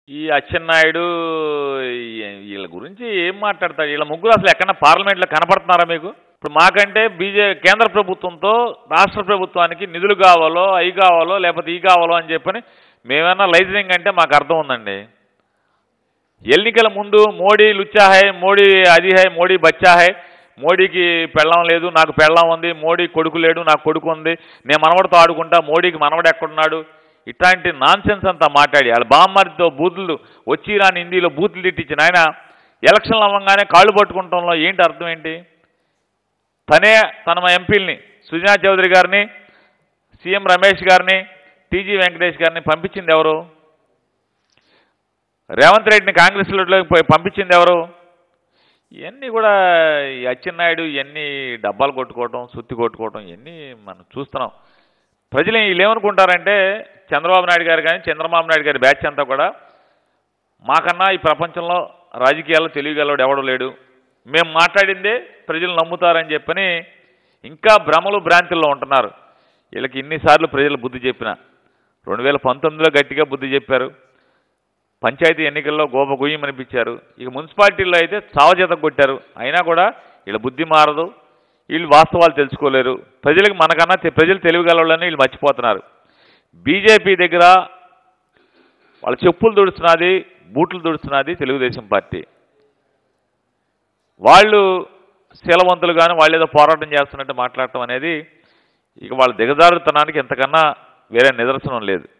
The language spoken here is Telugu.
ఈ అచ్చెన్నాయుడు ఈ- వీళ్ళ గురించి ఏం మాట్లాడతాడు వీళ్ళ ముగ్గురు అసలు ఎక్కడ పార్లమెంట్లో కనపడుతున్నారా మీకు ఇప్పుడు మాకంటే బీజే కేంద్ర ప్రభుత్వంతో రాష్ట్ర ప్రభుత్వానికి నిధులు కావాలో అవి కావాలో లేకపోతే ఈ కావాలో అని చెప్పని మేమన్నా లైజనింగ్ అంటే మాకు అర్థం ఉందండి ఎన్నికల ముందు మోడీ లుచ్చా హై మోడీ అది హై మోడీ బచ్చా హై మోడీకి పెళ్ళం లేదు నాకు పెళ్ళం ఉంది మోడీ కొడుకు లేడు నాకు కొడుకు ఉంది నేను మనవడితో ఆడుకుంటా మోడీకి మనవడు ఎక్కడున్నాడు ఇట్లాంటి నాన్ సెన్స్ అంతా మాట్లాడి వాళ్ళ బామ్మరితో బూతులు వచ్చి రాని హిందీలో బూతులు తిట్టించిన ఆయన ఎలక్షన్లు అవ్వగానే కాళ్ళు పట్టుకుంటంలో ఏంటి అర్థం ఏంటి తనే తన మా ఎంపీల్ని సుజనా చౌదరి గారిని సీఎం రమేష్ గారిని టీజీ వెంకటేష్ గారిని పంపించింది ఎవరు రేవంత్ రెడ్డిని కాంగ్రెస్లోకి పోయి పంపించింది ఎవరు ఇవన్నీ కూడా ఈ అచ్చెన్నాయుడు ఇవన్నీ డబ్బాలు కొట్టుకోవటం సుత్తి కొట్టుకోవటం ఇవన్నీ మనం చూస్తున్నాం ప్రజలు వీళ్ళు ఏమనుకుంటారంటే చంద్రబాబు నాయుడు గారు కానీ చంద్రబాబు నాయుడు గారి బ్యాచ్ అంతా కూడా మాకన్నా ఈ ప్రపంచంలో రాజకీయాల్లో తెలియగలవాడు ఎవడు లేడు మేము మాట్లాడిందే ప్రజలు నమ్ముతారని చెప్పని ఇంకా భ్రమలు భ్రాంతుల్లో ఉంటున్నారు వీళ్ళకి ఇన్నిసార్లు ప్రజలు బుద్ధి చెప్పిన రెండు వేల పంతొమ్మిదిలో గట్టిగా బుద్ధి చెప్పారు పంచాయతీ ఎన్నికల్లో గోప గుయ్యమనిపించారు ఇక మున్సిపాలిటీల్లో అయితే చావచేత కొట్టారు అయినా కూడా వీళ్ళ బుద్ధి మారదు వీళ్ళు వాస్తవాలు తెలుసుకోలేరు ప్రజలకు మనకన్నా తె- ప్రజలు తెలియగలవాళ్ళని వీళ్ళు మర్చిపోతున్నారు బీజేపీ దగ్గర వాళ్ళ చెప్పులు దుడుస్తున్నది బూట్లు దుడుస్తున్నది తెలుగుదేశం పార్టీ వాళ్ళు శీలవంతులు కానీ వాళ్ళు ఏదో పోరాటం చేస్తున్నట్టు మాట్లాడటం అనేది ఇక వాళ్ళ దిగజారుతనానికి ఎంతకన్నా వేరే నిదర్శనం లేదు